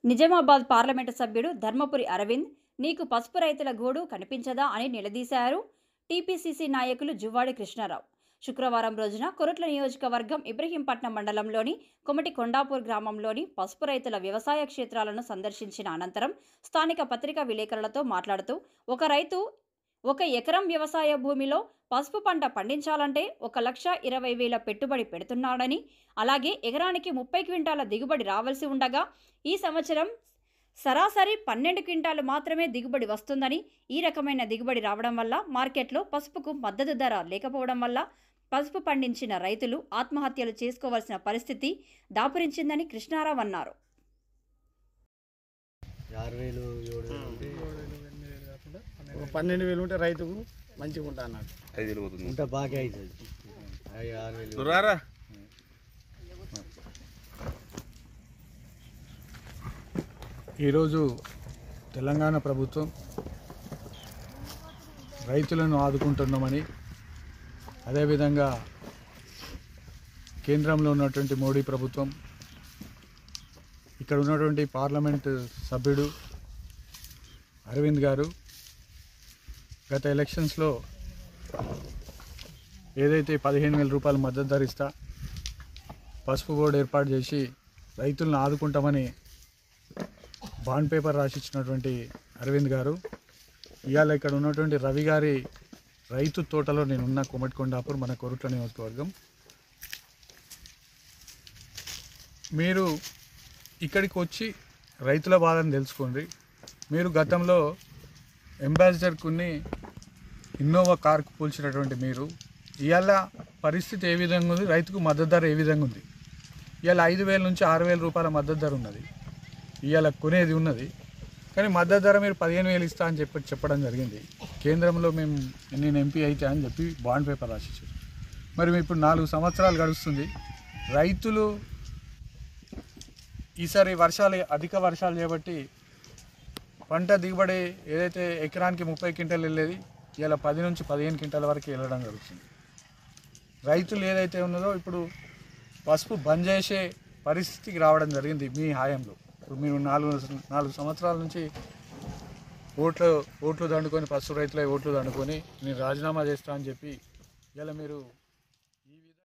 Nizamabad parliament సభ్యుడు ధర్మపురి అరవింద్ నీకు పసుపు రైతుల గోడు కనిపించదా అని నిలదీశారు టీపీసీసీ నాయకులు జువ్వాడి కృష్ణారావు శుక్రవారం రోజున కొరట్ల నియోజకవర్గం ఇబ్రహీంపట్నం మండలంలోని కొమటి కొండాపూర్ గ్రామంలోని పసుపు రైతుల వ్యవసాయ క్షేత్రాలను సందర్శించిన అనంతరం స్థానిక పత్రికా విలేకరులతో మాట్లాడుతూ ఒక రైతు ఒక ఎకరం వ్యవసాయ భూమిలో పసుపు పంట పండించాలంటే ఒక లక్ష ఇరవై వేల పెట్టుబడి పెడుతున్నాడని అలాగే ఎకరానికి ముప్పై క్వింటాల దిగుబడి రావాల్సి ఉండగా ఈ సంవత్సరం సరాసరి పన్నెండు క్వింటాలు మాత్రమే దిగుబడి వస్తుందని ఈ రకమైన దిగుబడి రావడం వల్ల మార్కెట్లో పసుపుకు మద్దతు ధర లేకపోవడం వల్ల పసుపు పండించిన రైతులు ఆత్మహత్యలు చేసుకోవాల్సిన పరిస్థితి దాపురించిందని కృష్ణారావు అన్నారు ఆరు వేలు ఏడు వేలు ఉంటే ఒక పన్నెండు వేలు ఉంటే రైతుకు మంచిగా ఉంటా అన్నాడు ఐదు వేలు పోతుంది ఉంటే బాగా అవుతుంది అవి ఆరు వేలు నువ్వు రారా ఈరోజు తెలంగాణ ప్రభుత్వం రైతులను ఆదుకుంటున్నామని అదేవిధంగా కేంద్రంలో ఉన్నటువంటి మోడీ ప్రభుత్వం ఇక్కడ ఉన్నటువంటి పార్లమెంట్ సభ్యుడు అరవింద్ గారు గత ఎలక్షన్స్లో ఏదైతే పదిహేను వేల రూపాయల మద్దతు ధర ఇస్తా పసుపు బోర్డు ఏర్పాటు చేసి రైతులను ఆదుకుంటామని బాండ్ పేపర్ రాసిచ్చినటువంటి అరవింద్ గారు ఇవాళ ఇక్కడ ఉన్నటువంటి రవి గారి రైతు తోటలో నేనున్న కొమటికొండాపూర్ మన కొరుట్ల నియోజకవర్గం మీరు ఇక్కడికి వచ్చి రైతుల బాధను తెలుసుకోండి మీరు గతంలో అంబాసిడర్ కొన్ని ఇన్నోవా కార్కు కూల్చినటువంటి మీరు ఇవాళ పరిస్థితి ఏ విధంగా ఉంది రైతుకు మద్దతు ధర ఏ విధంగా ఉంది ఇవాళ ఐదు వేల నుంచి ఆరు వేల రూపాయల మద్దతు ధర ఉన్నది ఇవాళ కొనేది ఉన్నది కానీ మద్దతు ధర మీరు పదిహేను వేలు ఇస్తా అని చెప్పి చెప్పడం జరిగింది కేంద్రంలో మేము నేను ఎంపీ అయితే అని చెప్పి బాండ్ పేపర్ రాసిచ్చారు మరి మేము ఇప్పుడు నాలుగు సంవత్సరాలు గడుస్తుంది రైతులు ఈసారి వర్షాలు అధిక వర్షాలు చేపట్టి పంట దిగుబడి ఏదైతే ఎకరానికి ముప్పై క్వింటాలు వెళ్ళేది ఇలా పది నుంచి పదిహేను క్వింటాల వరకు వెళ్ళడం జరుగుతుంది రైతులు ఏదైతే ఉన్నదో ఇప్పుడు పసుపు బంద్ చేసే పరిస్థితికి రావడం జరిగింది మీ హాయంలో ఇప్పుడు మీరు నాలుగు నాలుగు సంవత్సరాల నుంచి ఓట్లు ఓట్లు దండుకొని పసుపు రైతులై ఓట్లు దండుకొని నేను రాజీనామా చేస్తా అని చెప్పి ఇలా మీరు